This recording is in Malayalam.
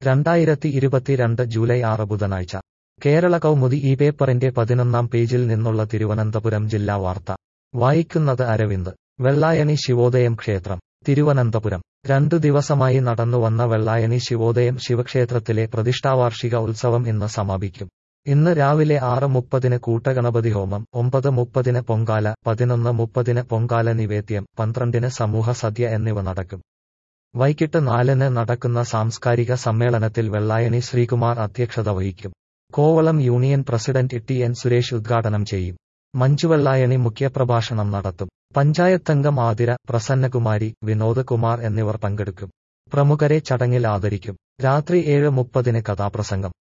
രണ്ടായിരത്തി ഇരുപത്തിരണ്ട് ജൂലൈ ആറ് ബുധനാഴ്ച കേരള കൗമുദി ഈ പേപ്പറിന്റെ പതിനൊന്നാം പേജിൽ നിന്നുള്ള തിരുവനന്തപുരം ജില്ലാ വാർത്ത വായിക്കുന്നത് അരവിന്ദ് വെള്ളായണി ശിവോദയം ക്ഷേത്രം തിരുവനന്തപുരം രണ്ടു ദിവസമായി നടന്നുവന്ന വെള്ളായണി ശിവോദയം ശിവക്ഷേത്രത്തിലെ പ്രതിഷ്ഠാവാർഷിക ഉത്സവം ഇന്ന് സമാപിക്കും ഇന്ന് രാവിലെ ആറ് മുപ്പതിന് കൂട്ടഗണപതി ഹോമം ഒമ്പത് മുപ്പതിന് പൊങ്കാല പതിനൊന്ന് മുപ്പതിന് പൊങ്കാല നിവേദ്യം പന്ത്രണ്ടിന് സമൂഹ സദ്യ എന്നിവ നടക്കും വൈകിട്ട് നാലിന് നടക്കുന്ന സാംസ്കാരിക സമ്മേളനത്തിൽ വെള്ളായണി ശ്രീകുമാർ അധ്യക്ഷത വഹിക്കും Kovalam union president T N Suresh ഉദ്ഘാടനം ചെയ്യും മഞ്ജു വെള്ളായണി മുഖ്യപ്രഭാഷണം നടത്തും പഞ്ചായത്തംഗം ആതിര പ്രസന്നകുമാരി വിനോദ് കുമാർ എന്നിവർ പങ്കെടുക്കും പ്രമുഖരെ ചടങ്ങിൽ ആദരിക്കും രാത്രി ഏഴ് മുപ്പതിന് കഥാപ്രസംഗം